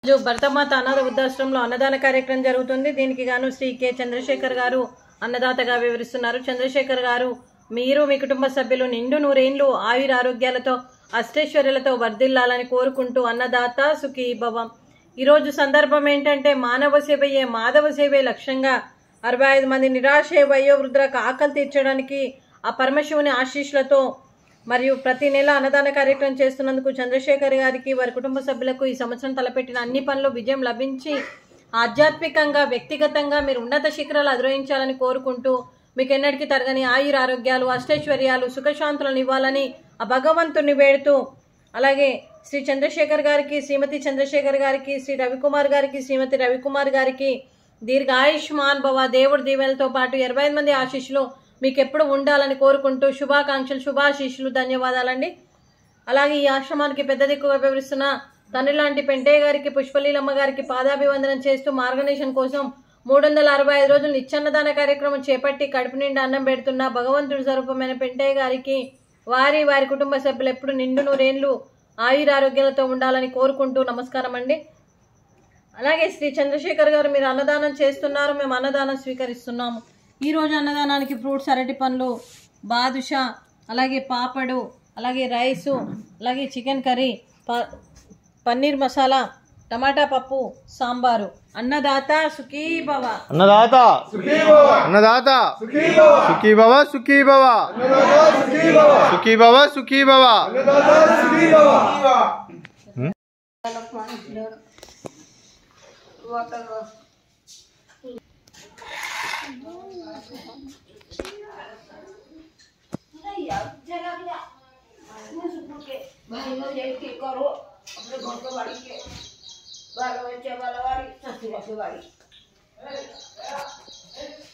రోజు భరతమాత అనాథ వృద్ధాశ్రమంలో అన్నదాన కార్యక్రమం జరుగుతుంది దీనికి గాను శ్రీ కె చంద్రశేఖర్ గారు అన్నదాతగా వివరిస్తున్నారు చంద్రశేఖర్ గారు మీరు మీ కుటుంబ సభ్యులు నిండు నూరేండ్లు ఆయుర ఆరోగ్యాలతో అష్టైశ్వర్యాలతో వర్ధిల్లాలని కోరుకుంటూ అన్నదాత సుఖీ భవం ఈరోజు సందర్భం ఏంటంటే మానవ సేవయే మాధవ సేవే లక్ష్యంగా అరవై ఐదు మంది నిరాశ వయోవృద్ధులకు ఆకలి తీర్చడానికి ఆ పరమశివుని ఆశీస్సులతో మరియు ప్రతి నెల అన్నదాన కార్యక్రమం చేస్తున్నందుకు చంద్రశేఖర్ గారికి వారి కుటుంబ సభ్యులకు ఈ సంవత్సరం తలపెట్టిన అన్ని పనులు విజయం లభించి ఆధ్యాత్మికంగా వ్యక్తిగతంగా మీరు ఉన్నత శిఖరాలు అధిరోహించాలని కోరుకుంటూ మీకు ఎన్నటికీ తరగని ఆయుర ఆరోగ్యాలు అష్టైశ్వర్యాలు సుఖశాంతులను ఇవ్వాలని ఆ భగవంతుని వేడుతూ అలాగే శ్రీ చంద్రశేఖర్ గారికి శ్రీమతి చంద్రశేఖర్ గారికి శ్రీ రవికుమార్ గారికి శ్రీమతి రవికుమార్ గారికి దీర్ఘ ఆయుష్మాన్ భవ దేవుడి దీవెనలతో పాటు ఇరవై ఐదు మంది ఆశీస్సులు మీకు ఎప్పుడు ఉండాలని కోరుకుంటూ శుభాకాంక్షలు శుభాశీస్సులు ధన్యవాదాలండి అలాగే ఈ ఆశ్రమానికి పెద్ద దిక్కుగా వివరిస్తున్న తండ్రి లాంటి పెంటయ్య గారికి పుష్పలీలమ్మ గారికి పాదాభివందనం చేస్తూ మార్గనేషన్ కోసం మూడు వందల అరవై ఐదు రోజులు నిత్యాన్నదాన కార్యక్రమం చేపట్టి కడుపు నిండా అన్నం పెడుతున్న భగవంతుడి స్వరూపమైన పెంటయ్య గారికి వారి వారి కుటుంబ సభ్యులు ఎప్పుడు నిండు నూరేండ్లు ఆయురారోగ్యాలతో ఉండాలని కోరుకుంటూ నమస్కారం అండి అలాగే శ్రీ చంద్రశేఖర్ గారు మీరు అన్నదానం చేస్తున్నారు మేము అన్నదానం స్వీకరిస్తున్నాము ఈ రోజు అన్నదానానికి ఫ్రూట్స్ అరటి పండ్లు బాదుషా అలాగే పాపడు అలాగే రైసు అలాగే చికెన్ కర్రీ ప పన్నీర్ మసాలా టమాటా పప్పు సాంబారు అన్నదాత సుఖీ భవ అన్నదాత అన్నదాత సుఖీ భవ సుఖీ భవ సుఖీ భవ సుఖీ భవ भाई लोग जाके करो अपने घर के बाड़ी के बाल बच्चे वाला बाड़ी ससुर के बाड़ी